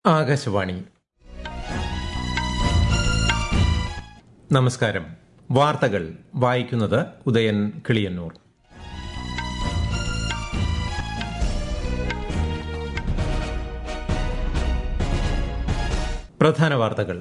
ആകാശവാണി നമസ്കാരം വാർത്തകൾ വായിക്കുന്നത് ഉദയൻ കിളിയന്നൂർ പ്രധാന വാർത്തകൾ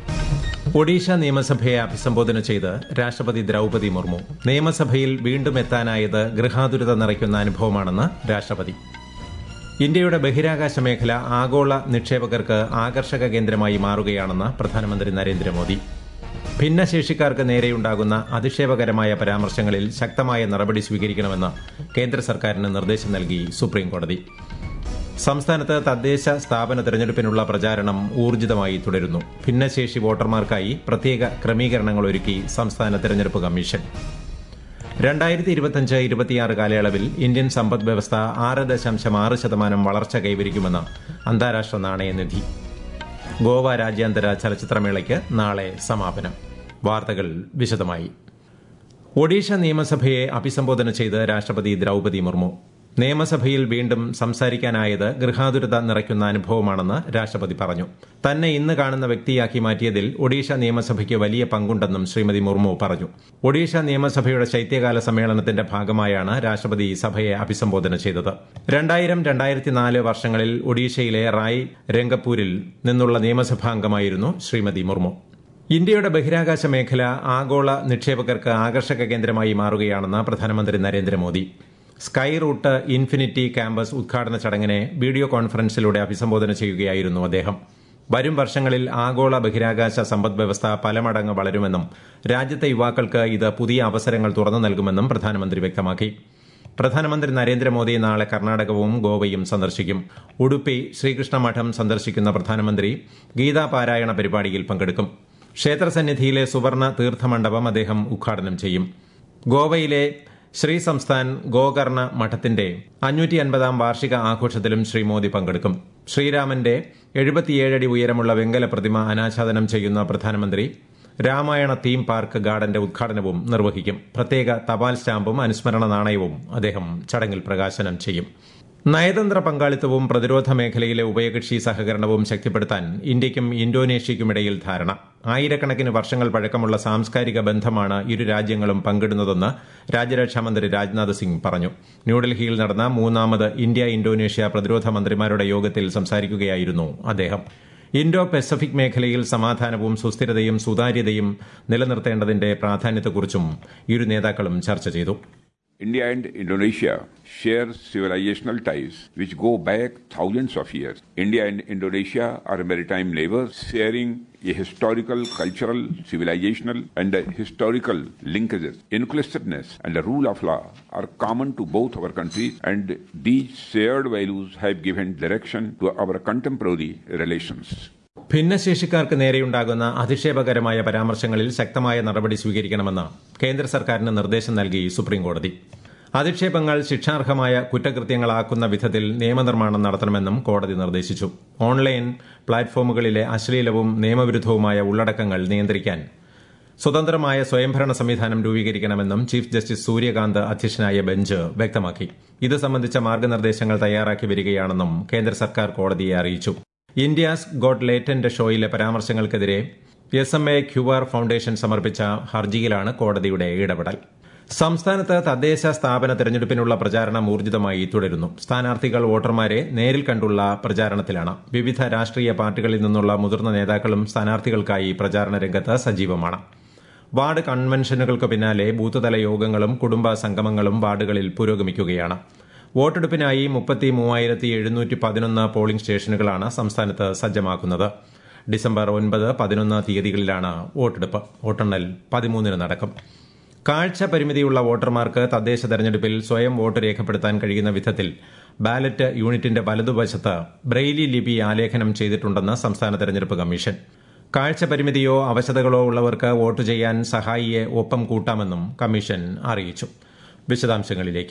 ഒഡീഷ നിയമസഭയെ അഭിസംബോധന ചെയ്ത് രാഷ്ട്രപതി ദ്രൌപതി മുർമു നിയമസഭയിൽ വീണ്ടും എത്താനായത് ഗൃഹാതുരത നിറയ്ക്കുന്ന അനുഭവമാണെന്ന് രാഷ്ട്രപതി ഇന്ത്യയുടെ ബഹിരാകാശ മേഖല ആഗോള നിക്ഷേപകർക്ക് ആകർഷക കേന്ദ്രമായി മാറുകയാണെന്ന് പ്രധാനമന്ത്രി നരേന്ദ്രമോദി ഭിന്നശേഷിക്കാർക്ക് നേരെയുണ്ടാകുന്ന അധിക്ഷേപകരമായ പരാമർശങ്ങളിൽ ശക്തമായ നടപടി സ്വീകരിക്കണമെന്ന് കേന്ദ്ര സർക്കാരിന് നിർദ്ദേശം നൽകി സുപ്രീംകോടതി സംസ്ഥാനത്ത് തദ്ദേശ സ്ഥാപന തെരഞ്ഞെടുപ്പിനുള്ള പ്രചാരണം ഊർജിതമായി തുടരുന്നു ഭിന്നശേഷി വോട്ടർമാർക്കായി പ്രത്യേക ക്രമീകരണങ്ങൾ ഒരുക്കി സംസ്ഥാന തെരഞ്ഞെടുപ്പ് കമ്മീഷൻ രണ്ടായിരത്തി ഇരുപത്തിയഞ്ച് ഇരുപത്തിയാറ് കാലയളവിൽ ഇന്ത്യൻ സമ്പദ് വ്യവസ്ഥ ആറ് ദശാംശം ആറ് ശതമാനം വളർച്ച കൈവരിക്കുമെന്ന് അന്താരാഷ്ട്ര നാണയനിധി ഗോവ രാജ്യാന്തര ചലച്ചിത്രമേളയ്ക്ക് നാളെ സമാപനം വാർത്തകൾ വിശദമായി ഒഡീഷ നിയമസഭയെ അഭിസംബോധന ചെയ്ത് രാഷ്ട്രപതി ദ്രൌപതി മുർമു നിയമസഭയിൽ വീണ്ടും സംസാരിക്കാനായത് ഗൃഹാതുരത നിറയ്ക്കുന്ന അനുഭവമാണെന്ന് രാഷ്ട്രപതി പറഞ്ഞു തന്നെ ഇന്ന് കാണുന്ന വ്യക്തിയാക്കി മാറ്റിയതിൽ ഒഡീഷ നിയമസഭയ്ക്ക് വലിയ പങ്കുണ്ടെന്നും ശ്രീമതി മുർമു പറഞ്ഞു ഒഡീഷ നിയമസഭയുടെ ശൈത്യകാല സമ്മേളനത്തിന്റെ ഭാഗമായാണ് രാഷ്ട്രപതി സഭയെ അഭിസംബോധന ചെയ്തത് രണ്ടായിരം രണ്ടായിരത്തിനാല് വർഷങ്ങളിൽ ഒഡീഷയിലെ റായ് രംഗപ്പൂരിൽ നിന്നുള്ള നിയമസഭാംഗമായിരുന്നു ശ്രീമതി മുർമു ഇന്ത്യയുടെ ബഹിരാകാശ മേഖല ആഗോള നിക്ഷേപകർക്ക് ആകർഷക കേന്ദ്രമായി മാറുകയാണെന്ന് പ്രധാനമന്ത്രി Narendra Modi sky route infinity campus ഉദ്ഘാടന ചടങ്ങിനെ വീഡിയോ കോൺഫറൻസിലൂടെ അഭിസംബോധന ചെയ്യുകയായിരുന്നു അദ്ദേഹം വരും വർഷങ്ങളിൽ ആഗോള ബഹിരാകാശ സമ്പദ് വ്യവസ്ഥ പലമടങ്ങ് വളരുമെന്നും രാജ്യത്തെ യുവാക്കൾക്ക് ഇത് പുതിയ അവസരങ്ങൾ തുറന്നു നൽകുമെന്നും പ്രധാനമന്ത്രി വ്യക്തമാക്കി പ്രധാനമന്ത്രി നരേന്ദ്രമോദി നാളെ കർണാടകവും ഗോവയും സന്ദർശിക്കും ഉടുപ്പി ശ്രീകൃഷ്ണ മഠം സന്ദർശിക്കുന്ന പ്രധാനമന്ത്രി ഗീതാപാരായണ പരിപാടിയിൽ പങ്കെടുക്കും ക്ഷേത്രസന്നിധിയിലെ സുവർണ തീർത്ഥമണ്ഡപം അദ്ദേഹം ഉദ്ഘാടനം ചെയ്യും ഗോവയിലെ ശ്രീ സംസ്ഥാൻ ഗോകർണ മഠത്തിന്റെ അഞ്ഞൂറ്റി അൻപതാം വാർഷിക ആഘോഷത്തിലും ശ്രീ മോദി പങ്കെടുക്കും ശ്രീരാമന്റെ എഴുപത്തിയേഴടി ഉയരമുള്ള വെങ്കല പ്രതിമ അനാച്ഛാദനം ചെയ്യുന്ന പ്രധാനമന്ത്രി രാമായണ തീം പാർക്ക് ഗാർഡന്റെ ഉദ്ഘാടനവും നിർവഹിക്കും പ്രത്യേക തപാൽ സ്റ്റാമ്പും അനുസ്മരണ നാണയവും അദ്ദേഹം ചടങ്ങിൽ പ്രകാശനം ചെയ്യും നയതന്ത്ര പങ്കാളിത്തവും പ്രതിരോധ മേഖലയിലെ ഉഭയകക്ഷി സഹകരണവും ശക്തിപ്പെടുത്താൻ ഇന്ത്യയ്ക്കും ഇന്തോനേഷ്യയ്ക്കുമിടയിൽ ധാരണ ആയിരക്കണക്കിന് വർഷങ്ങൾ പഴക്കമുള്ള സാംസ്കാരിക ബന്ധമാണ് ഇരു രാജ്യങ്ങളും പങ്കിടുന്നതെന്ന് രാജ്യരക്ഷാമന്ത്രി രാജ്നാഥ് സിംഗ് പറഞ്ഞു ന്യൂഡൽഹിയിൽ നടന്ന മൂന്നാമത് ഇന്ത്യ ഇന്തോനേഷ്യ പ്രതിരോധ മന്ത്രിമാരുടെ യോഗത്തിൽ സംസാരിക്കുകയായിരുന്നു അദ്ദേഹം ഇൻഡോ പസഫിക് മേഖലയിൽ സമാധാനവും സുസ്ഥിരതയും സുതാര്യതയും നിലനിർത്തേണ്ടതിന്റെ പ്രാധാന്യത്തെക്കുറിച്ചും ഇരു നേതാക്കളും ചർച്ച ചെയ്തു India and Indonesia share civilizational ties which go back thousands of years. India and Indonesia are maritime neighbors sharing a historical, cultural, civilizational, and historical linkages. Inclusiveness and the rule of law are common to both our countries, and these shared values have given direction to our contemporary relations. ഭിന്നശേഷിക്കാർക്ക് നേരെയുണ്ടാകുന്ന അധിക്ഷേപകരമായ പരാമർശങ്ങളിൽ ശക്തമായ നടപടി സ്വീകരിക്കണമെന്ന് കേന്ദ്ര സർക്കാരിന് നിർദ്ദേശം നൽകി സുപ്രീംകോടതി അധിക്ഷേപങ്ങൾ ശിക്ഷാർഹമായ കുറ്റകൃത്യങ്ങളാക്കുന്ന വിധത്തിൽ നിയമനിർമ്മാണം നടത്തണമെന്നും കോടതി നിർദ്ദേശിച്ചു ഓൺലൈൻ പ്ലാറ്റ്ഫോമുകളിലെ അശ്ലീലവും നിയമവിരുദ്ധവുമായ ഉള്ളടക്കങ്ങൾ നിയന്ത്രിക്കാൻ സ്വതന്ത്രമായ സ്വയംഭരണ സംവിധാനം രൂപീകരിക്കണമെന്നും ചീഫ് ജസ്റ്റിസ് സൂര്യകാന്ത് അധ്യക്ഷനായ ബെഞ്ച് വ്യക്തമാക്കി ഇത് സംബന്ധിച്ച മാർഗനിർദ്ദേശങ്ങൾ തയ്യാറാക്കി വരികയാണെന്നും കേന്ദ്ര സർക്കാർ കോടതിയെ അറിയിച്ചു ഇന്ത്യാസ് ഗോട്ട് ലേറ്റന്റ് ഷോയിലെ പരാമർശങ്ങൾക്കെതിരെ S M A QR foundation സമർപ്പിച്ച ഹർജിയിലാണ് കോടതിയുടെ ഇടപെടൽ സംസ്ഥാനത്ത് തദ്ദേശ സ്ഥാപന തെരഞ്ഞെടുപ്പിനുള്ള പ്രചാരണം ഊർജിതമായി തുടരുന്നു സ്ഥാനാർത്ഥികൾ വോട്ടർമാരെ നേരിൽ കണ്ടുള്ള പ്രചാരണത്തിലാണ് വിവിധ രാഷ്ട്രീയ പാർട്ടികളിൽ നിന്നുള്ള മുതിർന്ന നേതാക്കളും സ്ഥാനാർത്ഥികൾക്കായി പ്രചാരണ രംഗത്ത് സജീവമാണ് വാർഡ് കൺവെൻഷനുകൾക്ക് പിന്നാലെ ബൂത്തുതല യോഗങ്ങളും കുടുംബ സംഗമങ്ങളും വാർഡുകളിൽ പുരോഗമിക്കുകയാണ് വോട്ടെടുപ്പിനായി മുപ്പത്തി മൂവായിരത്തി എഴുന്നൂറ്റി പതിനൊന്ന് പോളിംഗ് സ്റ്റേഷനുകളാണ് സംസ്ഥാനത്ത് സജ്ജമാക്കുന്നത് ഡിസംബർ ഒൻപത് പതിനൊന്ന് തീയതികളിലാണ് വോട്ടെടുപ്പ് വോട്ടെണ്ണൽ പതിമൂന്നിന് നടക്കും കാഴ്ച പരിമിതിയുള്ള വോട്ടർമാർക്ക് തദ്ദേശ തെരഞ്ഞെടുപ്പിൽ സ്വയം വോട്ട് രേഖപ്പെടുത്താൻ കഴിയുന്ന വിധത്തിൽ ബാലറ്റ് യൂണിറ്റിന്റെ വലതുവശത്ത് ബ്രെയിലി ലിപി ആലേഖനം ചെയ്തിട്ടുണ്ടെന്ന് സംസ്ഥാന തെരഞ്ഞെടുപ്പ് കമ്മീഷൻ കാഴ്ച പരിമിതിയോ അവശതകളോ ഉള്ളവർക്ക് വോട്ട് ചെയ്യാൻ സഹായിയെ ഒപ്പം കൂട്ടാമെന്നും കമ്മീഷൻ അറിയിച്ചു വിശദാംശങ്ങളിലേക്ക്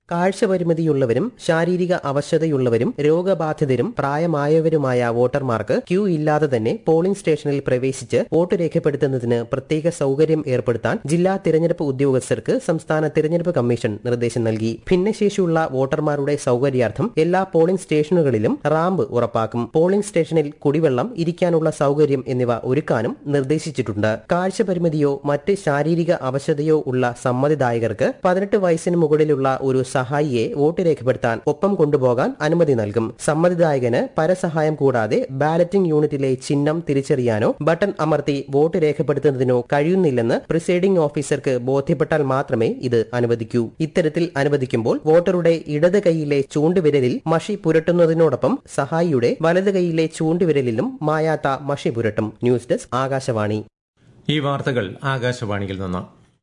കാഴ്ചപരിമിതിയുള്ളവരും ശാരീരിക അവശതയുള്ളവരും രോഗബാധിതരും പ്രായമായവരുമായ വോട്ടർമാർക്ക് ക്യൂ ഇല്ലാതെ തന്നെ പോളിംഗ് സ്റ്റേഷനിൽ പ്രവേശിച്ച് വോട്ട് രേഖപ്പെടുത്തുന്നതിന് പ്രത്യേക സൌകര്യം ഏർപ്പെടുത്താൻ ജില്ലാ തിരഞ്ഞെടുപ്പ് ഉദ്യോഗസ്ഥർക്ക് സംസ്ഥാന തിരഞ്ഞെടുപ്പ് കമ്മീഷൻ നിർദ്ദേശം നൽകി ഭിന്നശേഷിയുള്ള വോട്ടർമാരുടെ സൌകര്യാർത്ഥം എല്ലാ പോളിംഗ് സ്റ്റേഷനുകളിലും റാമ്പ് ഉറപ്പാക്കും പോളിംഗ് സ്റ്റേഷനിൽ കുടിവെള്ളം ഇരിക്കാനുള്ള സൌകര്യം എന്നിവ ഒരുക്കാനും നിർദ്ദേശിച്ചിട്ടുണ്ട് കാഴ്ചപരിമിതിയോ മറ്റ് ശാരീരിക അവശതയോ ഉള്ള സമ്മതിദായകർക്ക് പതിനെട്ട് വയസ്സിന് മുകളിലുള്ള ഒരു സഹായിയെ വോട്ട് രേഖപ്പെടുത്താൻ ഒപ്പം കൊണ്ടുപോകാൻ അനുമതി നൽകും സമ്മതിദായകന് പരസഹായം കൂടാതെ ബാലറ്റിംഗ് യൂണിറ്റിലെ ചിഹ്നം തിരിച്ചറിയാനോ ബട്ടൺ അമർത്തി വോട്ട് രേഖപ്പെടുത്തുന്നതിനോ കഴിയുന്നില്ലെന്ന് പ്രിസൈഡിംഗ് ഓഫീസർക്ക് ബോധ്യപ്പെട്ടാൽ മാത്രമേ ഇത് അനുവദിക്കൂ ഇത്തരത്തിൽ അനുവദിക്കുമ്പോൾ വോട്ടറുടെ ഇടത് കൈയിലെ ചൂണ്ടുവിരലിൽ മഷി പുരട്ടുന്നതിനോടൊപ്പം സഹായിയുടെ വലത് കൈയിലെ ചൂണ്ടുവിരലിലും മായാത്ത മഷി പുരട്ടും ന്യൂസ് ഡെസ്ക് ആകാശവാണി ഈ വാർത്തകൾ ആകാശവാണിയിൽ നിന്ന്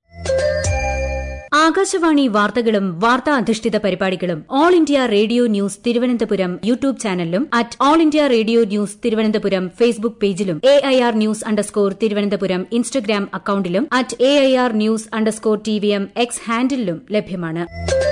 ആകാശവാണി വാർത്തകളും വാർത്താ അധിഷ്ഠിത പരിപാടികളും All India Radio News Thiruvananthapuram YouTube ചാനലിലും at All India Radio News Thiruvananthapuram Facebook പേജിലും A I R news underscore Thiruvananthapuram Instagram അക്കൌണ്ടിലും at A I R news underscore T V M X ഹാൻഡിലും ലഭ്യമാണ്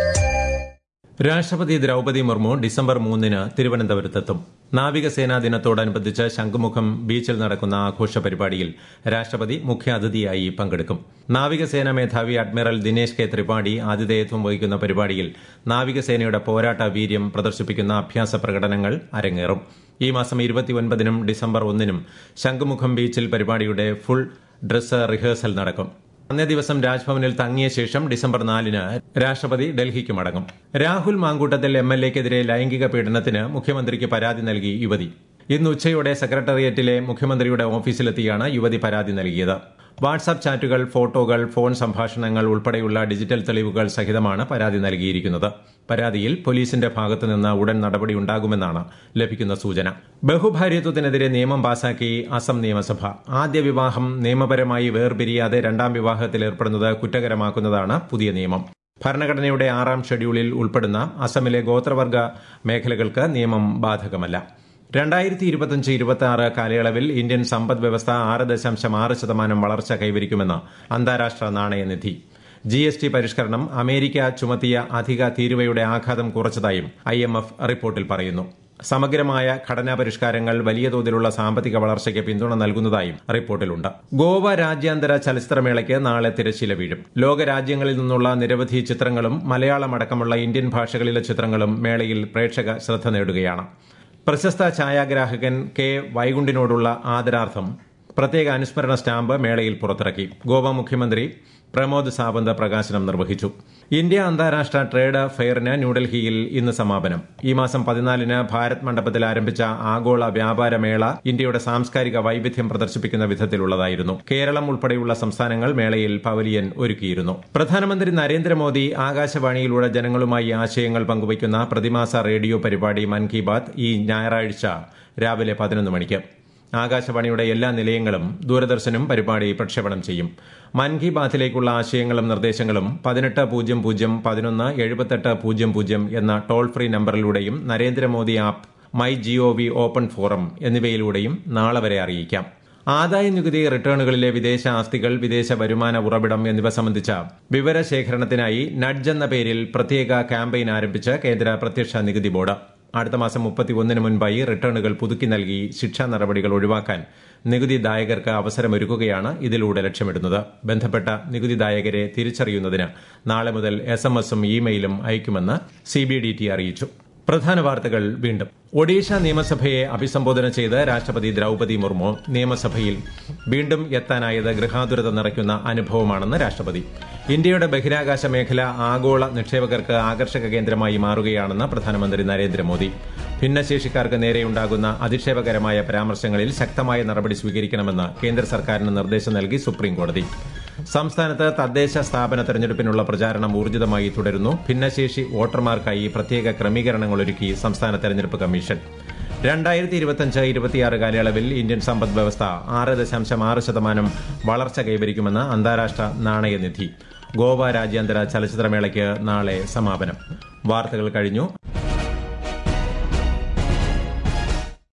രാഷ്ട്രപതി ദ്രൌപതി മുർമു ഡിസംബർ മൂന്നിന് തിരുവനന്തപുരത്തെത്തും നാവികസേനാ ദിനത്തോടനുബന്ധിച്ച് ശംഖുമുഖം ബീച്ചിൽ നടക്കുന്ന ആഘോഷ പരിപാടിയിൽ രാഷ്ട്രപതി മുഖ്യാതിഥിയായി പങ്കെടുക്കും നാവികസേനാ മേധാവി അഡ്മിറൽ ദിനേശ് കെ ത്രിപാഠി ആതിഥേയത്വം വഹിക്കുന്ന പരിപാടിയിൽ നാവികസേനയുടെ പോരാട്ട വീര്യം പ്രദർശിപ്പിക്കുന്ന അഭ്യാസ പ്രകടനങ്ങൾ അരങ്ങേറും ഈ മാസം ഇരുപത്തിയൊൻപതിനും ഡിസംബർ ഒന്നിനും ശംഖുമുഖം ബീച്ചിൽ പരിപാടിയുടെ ഫുൾ ഡ്രസ് റിഹേഴ്സൽ നടക്കും അന്നേ ദിവസം രാജ്ഭവനിൽ തങ്ങിയ ശേഷം ഡിസംബർ നാലിന് രാഷ്ട്രപതി ഡൽഹിക്ക് മടങ്ങും രാഹുൽ മാങ്കൂട്ടത്തിൽ എം എൽ എക്കെതിരെ ലൈംഗിക പീഡനത്തിന് മുഖ്യമന്ത്രിക്ക് പരാതി നൽകി യുവതി ഇന്ന് ഉച്ചയോടെ സെക്രട്ടേറിയറ്റിലെ മുഖ്യമന്ത്രിയുടെ ഓഫീസിലെത്തിയാണ് യുവതി പരാതി നൽകിയത് വാട്സാപ്പ് ചാറ്റുകൾ ഫോട്ടോകൾ ഫോൺ സംഭാഷണങ്ങൾ ഉൾപ്പെടെയുള്ള ഡിജിറ്റൽ തെളിവുകൾ സഹിതമാണ് പരാതി നൽകിയിരിക്കുന്നത് പരാതിയിൽ പോലീസിന്റെ ഭാഗത്തുനിന്ന് ഉടൻ നടപടിയുണ്ടാകുമെന്നാണ് ലഭിക്കുന്ന സൂചന ബഹുഭാര്യത്വത്തിനെതിരെ നിയമം പാസാക്കി അസം നിയമസഭ ആദ്യ വിവാഹം നിയമപരമായി വേർപിരിയാതെ രണ്ടാം വിവാഹത്തിൽ ഏർപ്പെടുന്നത് കുറ്റകരമാക്കുന്നതാണ് പുതിയ നിയമം ഭരണഘടനയുടെ ആറാം ഷെഡ്യൂളിൽ ഉൾപ്പെടുന്ന അസമിലെ ഗോത്രവർഗ മേഖലകൾക്ക് നിയമം ബാധകമല്ല രണ്ടായിരത്തി ഇരുപത്തിയഞ്ച് ഇരുപത്തി ആറ് കാലയളവിൽ ഇന്ത്യൻ സമ്പദ് വ്യവസ്ഥ ആറ് ദശാംശം ആറ് ശതമാനം വളർച്ച കൈവരിക്കുമെന്ന് അന്താരാഷ്ട്ര നാണയനിധി ജി എസ് ടി പരിഷ്കരണം അമേരിക്ക ചുമത്തിയ അധിക തീരുവയുടെ ആഘാതം കുറച്ചതായും ഐ എം എഫ് റിപ്പോർട്ടിൽ പറയുന്നു സമഗ്രമായ ഘടനാ പരിഷ്കാരങ്ങൾ വലിയ തോതിലുള്ള സാമ്പത്തിക വളർച്ചയ്ക്ക് പിന്തുണ നൽകുന്നതായും റിപ്പോർട്ടിലുണ്ട് ഗോവ രാജ്യാന്തര ചലച്ചിത്രമേളയ്ക്ക് നാളെ തിരശ്ശീല വീഴും ലോക രാജ്യങ്ങളിൽ നിന്നുള്ള നിരവധി ചിത്രങ്ങളും മലയാളമടക്കമുള്ള ഇന്ത്യൻ ഭാഷകളിലെ ചിത്രങ്ങളും മേളയിൽ പ്രേക്ഷക ശ്രദ്ധ നേടുകയാണ് പ്രശസ്ത ഛായാഗ്രാഹകൻ കെ വൈകുണ്ടിനോടുള്ള ആദരാർത്ഥം പ്രത്യേക അനുസ്മരണ സ്റ്റാമ്പ് മേളയിൽ പുറത്തിറക്കി ഗോവ മുഖ്യമന്ത്രി പ്രമോദ് സാവന്ത് പ്രകാശനം നിർവഹിച്ചു ഇന്ത്യ അന്താരാഷ്ട്ര ട്രേഡ് ഫെയറിന് ന്യൂഡൽഹിയിൽ ഇന്ന് സമാപനം ഈ മാസം പതിനാലിന് ഭാരത് മണ്ഡപത്തിൽ ആരംഭിച്ച ആഗോള വ്യാപാര മേള ഇന്ത്യയുടെ സാംസ്കാരിക വൈവിധ്യം പ്രദർശിപ്പിക്കുന്ന വിധത്തിലുള്ളതായിരുന്നു കേരളം ഉൾപ്പെടെയുള്ള സംസ്ഥാനങ്ങൾ മേളയിൽ പവലിയൻ ഒരുക്കിയിരുന്നു പ്രധാനമന്ത്രി നരേന്ദ്രമോദി ആകാശവാണിയിലൂടെ ജനങ്ങളുമായി ആശയങ്ങൾ പങ്കുവയ്ക്കുന്ന പ്രതിമാസ റേഡിയോ പരിപാടി മൻ കി ബാത് ഈ ഞായറാഴ്ച രാവിലെ പതിനൊന്ന് മണിക്ക് ആകാശവാണിയുടെ എല്ലാ നിലയങ്ങളും ദൂരദർശനും പരിപാടി പ്രക്ഷേപണം ചെയ്യും മൻ കി ബാത്തിലേക്കുള്ള ആശയങ്ങളും നിർദ്ദേശങ്ങളും പതിനെട്ട് പൂജ്യം പൂജ്യം പതിനൊന്ന് എഴുപത്തെട്ട് പൂജ്യം പൂജ്യം എന്ന ടോൾ ഫ്രീ നമ്പറിലൂടെയും Narendra Modi app my G O V open forum എന്നിവയിലൂടെയും നാളെ വരെ അറിയിക്കാം ആദായ നികുതി റിട്ടേണുകളിലെ വിദേശ ആസ്തികൾ വിദേശ വരുമാന ഉറവിടം എന്നിവ സംബന്ധിച്ച വിവരശേഖരണത്തിനായി നഡ്ജ് എന്ന പേരിൽ പ്രത്യേക ക്യാമ്പയിൻ ആരംഭിച്ച് കേന്ദ്ര പ്രത്യക്ഷ നികുതി ബോർഡ് അടുത്ത മാസം മുപ്പത്തിയൊന്നിന് മുൻപായി റിട്ടേണുകൾ പുതുക്കി നൽകി ശിക്ഷാ നടപടികൾ ഒഴിവാക്കാൻ നികുതിദായകർക്ക് അവസരമൊരുക്കുകയാണ് ഇതിലൂടെ ലക്ഷ്യമിടുന്നത് ബന്ധപ്പെട്ട നികുതിദായകരെ തിരിച്ചറിയുന്നതിന് നാളെ മുതൽ എസ് എം എസും ഇമെയിലും അയക്കുമെന്ന് സിബിഡിടി അറിയിച്ചു പ്രധാന വാർത്തകൾ വീണ്ടും ഒഡീഷ നിയമസഭയെ അഭിസംബോധന ചെയ്ത് രാഷ്ട്രപതി ദ്രൌപതി മുർമു നിയമസഭയിൽ വീണ്ടും എത്താനായത് ഗൃഹാതുരത നിറയ്ക്കുന്ന അനുഭവമാണെന്ന് രാഷ്ട്രപതി ഇന്ത്യയുടെ ബഹിരാകാശ മേഖല ആഗോള നിക്ഷേപകർക്ക് ആകർഷക കേന്ദ്രമായി മാറുകയാണെന്ന് പ്രധാനമന്ത്രി നരേന്ദ്രമോദി ഭിന്നശേഷിക്കാർക്ക് നേരെയുണ്ടാകുന്ന അധിക്ഷേപകരമായ പരാമർശങ്ങളിൽ ശക്തമായ നടപടി സ്വീകരിക്കണമെന്ന് കേന്ദ്ര സർക്കാരിന് നിർദ്ദേശം നൽകി സുപ്രീംകോടതി സംസ്ഥാനത്ത് തദ്ദേശ സ്ഥാപന തെരഞ്ഞെടുപ്പിനുള്ള പ്രചാരണം ഊർജിതമായി തുടരുന്നു ഭിന്നശേഷി വോട്ടർമാർക്കായി പ്രത്യേക ക്രമീകരണങ്ങൾ ഒരുക്കി സംസ്ഥാന തെരഞ്ഞെടുപ്പ് കമ്മീഷൻ രണ്ടായിരത്തി ഇരുപത്തിയഞ്ച് ഇരുപത്തിയാറ് കാലയളവിൽ ഇന്ത്യൻ സമ്പദ് വ്യവസ്ഥ ആറ് ദശാംശം ആറ് ശതമാനം വളർച്ച കൈവരിക്കുമെന്ന് അന്താരാഷ്ട്ര നാണയനിധി ഗോവ രാജ്യാന്തര ചലച്ചിത്രമേളയ്ക്ക് നാളെ സമാപനം വാർത്തകൾ കഴിഞ്ഞു